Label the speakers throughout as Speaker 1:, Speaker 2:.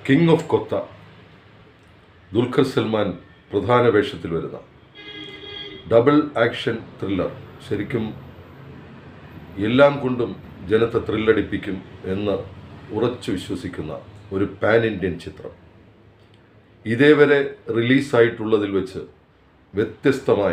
Speaker 1: king of Kotha Dulquer Salmaan പ്രധാന വേഷത്തിൽ വരുന്ന ഡബിൾ ആക്ഷൻ ത്രില്ലർ ശരിക്കും എല്ലാം കൊണ്ടും ജനത്തെ ത്രില്ലടിപ്പിക്കും എന്ന് ഉറച്ചു വിശ്വസിക്കുന്ന ഒരു പാൻ ഇന്ത്യൻ ചിത്രം ഇതേവരെ റിലീസായിട്ടുള്ളതിൽ വെച്ച് വ്യത്യസ്തമായ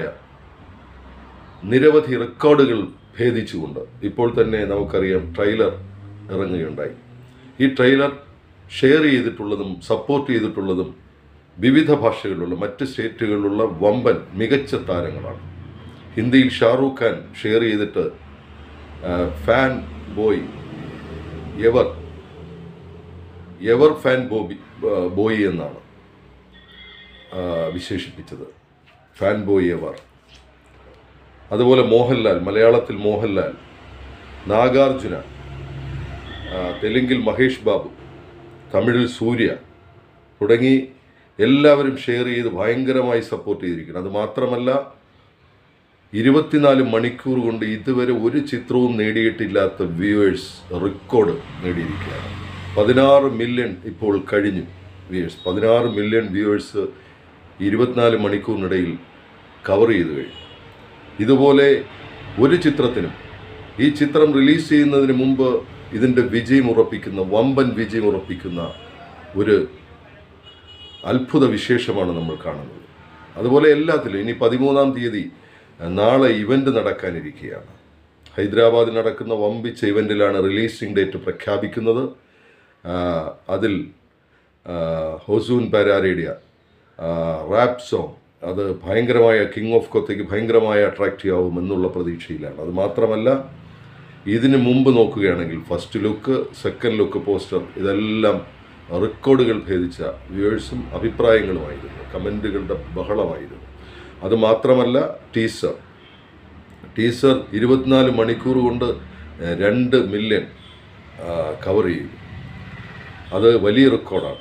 Speaker 1: നിരവധി റെക്കോർഡുകൾ ഭേദിച്ചുകൊണ്ട് ഇപ്പോൾ തന്നെ നമുക്കറിയാം ട്രെയിലർ ഇറങ്ങുകയുണ്ടായി ഈ ട്രെയിലർ ഷെയർ ചെയ്തിട്ടുള്ളതും സപ്പോർട്ട് ചെയ്തിട്ടുള്ളതും വിവിധ ഭാഷകളിലുള്ള മറ്റ് സ്റ്റേറ്റുകളിലുള്ള വമ്പൻ മികച്ച താരങ്ങളാണ് ഹിന്ദിയിൽ ഷാറൂഖ് ഖാൻ ഷെയർ ചെയ്തിട്ട് ആ, fan boy ever ever fan Bobby ആ, ബോയ് എന്നാണ് ആ, വിശേഷിപ്പിച്ചത് ഫാൻ ബോയ് എവർ അതുപോലെ മോഹൻലാൽ മലയാളത്തിൽ മോഹൻലാൽ നാഗാർജുന ആ, തെലുങ്കിൽ മഹേഷ് ബാബു തമിഴിൽ സൂര്യ തുടങ്ങി എല്ലാവരും ഷെയർ ചെയ്ത് ഭയങ്കരമായി സപ്പോർട്ട് ചെയ്തിരിക്കുന്നു അത് മാത്രമല്ല ഇരുപത്തിനാല് മണിക്കൂർ കൊണ്ട് ഇതുവരെ ഒരു ചിത്രവും നേടിയിട്ടില്ലാത്ത വ്യൂവേഴ്സ് റെക്കോർഡ് നേടിയിരിക്കുകയാണ് പതിനാറ് മില്യൺ ഇപ്പോൾ കഴിഞ്ഞു വ്യൂവേഴ്സ് പതിനാറ് മില്യൺ വ്യൂവേഴ്സ് ഇരുപത്തിനാല് മണിക്കൂറിനിടയിൽ കവർ ചെയ്തു കഴിഞ്ഞു ഇതുപോലെ ഒരു ചിത്രത്തിനും ഈ ചിത്രം റിലീസ് ചെയ്യുന്നതിന് മുമ്പ് ഇതിൻ്റെ വിജയം ഉറപ്പിക്കുന്ന വമ്പൻ വിജയം ഉറപ്പിക്കുന്ന ഒരു അത്ഭുത വിശേഷമാണ് നമ്മൾ കാണുന്നത് അതുപോലെ എല്ലാത്തിലും ഇനി പതിമൂന്നാം തീയതി അഹ്, നാളെ ഇവൻ്റ് നടക്കാനിരിക്കുകയാണ് ഹൈദരാബാദിൽ നടക്കുന്ന വമ്പിച്ച ഇവൻറ്റിലാണ് റിലീസിംഗ് ഡേറ്റ് പ്രഖ്യാപിക്കുന്നത് ആഹ്, അതിൽ ആഹ്, ഹൊസൂൻ പാരാരേഡിയ റാപ്പ് സോങ് അത് ഭയങ്കരമായ കിങ് ഓഫ് കൊത്തയ്ക്ക് ഭയങ്കരമായ അട്രാക്റ്റീവ് ആവും എന്നുള്ള പ്രതീക്ഷയിലാണ് അത് മാത്രമല്ല ഇതിന് മുമ്പ് നോക്കുകയാണെങ്കിൽ first look second look poster ഇതെല്ലാം റെക്കോർഡുകൾ ഭേദിച്ച വ്യൂവേഴ്സും അഭിപ്രായങ്ങളുമായിരുന്നു കമൻറ്റുകളുടെ ബഹളമായിരുന്നു അത് മാത്രമല്ല ടീസർ ടീസർ ഇരുപത്തിനാല് മണിക്കൂർ കൊണ്ട് ഏഹ്, രണ്ട് മില്യൺ കവർ ചെയ്തു അത് വലിയ റെക്കോർഡാണ്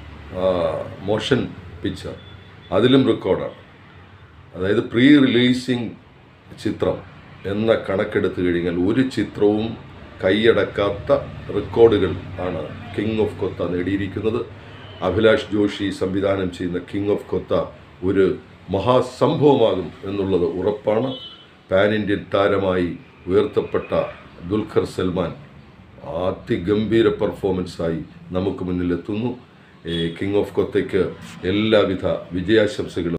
Speaker 1: മോഷൻ പിക്ചർ അതിലും റെക്കോർഡാണ് അതായത് പ്രീ റിലീസിംഗ് ചിത്രം എന്ന കണക്കെടുത്ത് കഴിഞ്ഞാൽ ഒരു ചിത്രവും കൈയടക്കാത്ത റെക്കോർഡുകൾ ആണ് കിങ് ഓഫ് കൊത്ത നേടിയിരിക്കുന്നത് അഭിലാഷ് ജോഷി സംവിധാനം ചെയ്യുന്ന കിങ് ഓഫ് കൊത്ത ഒരു മഹാസംഭവമാകും എന്നുള്ളത് ഉറപ്പാണ് പാൻ ഇന്ത്യൻ താരമായി ഉയർത്തപ്പെട്ട ദുൽഖർ സൽമാൻ അതിഗംഭീര പെർഫോമൻസായി നമുക്ക് മുന്നിലെത്തുന്നു ഏ, കിങ് ഓഫ് കൊത്തയ്ക്ക് എല്ലാവിധ വിജയാശംസകളും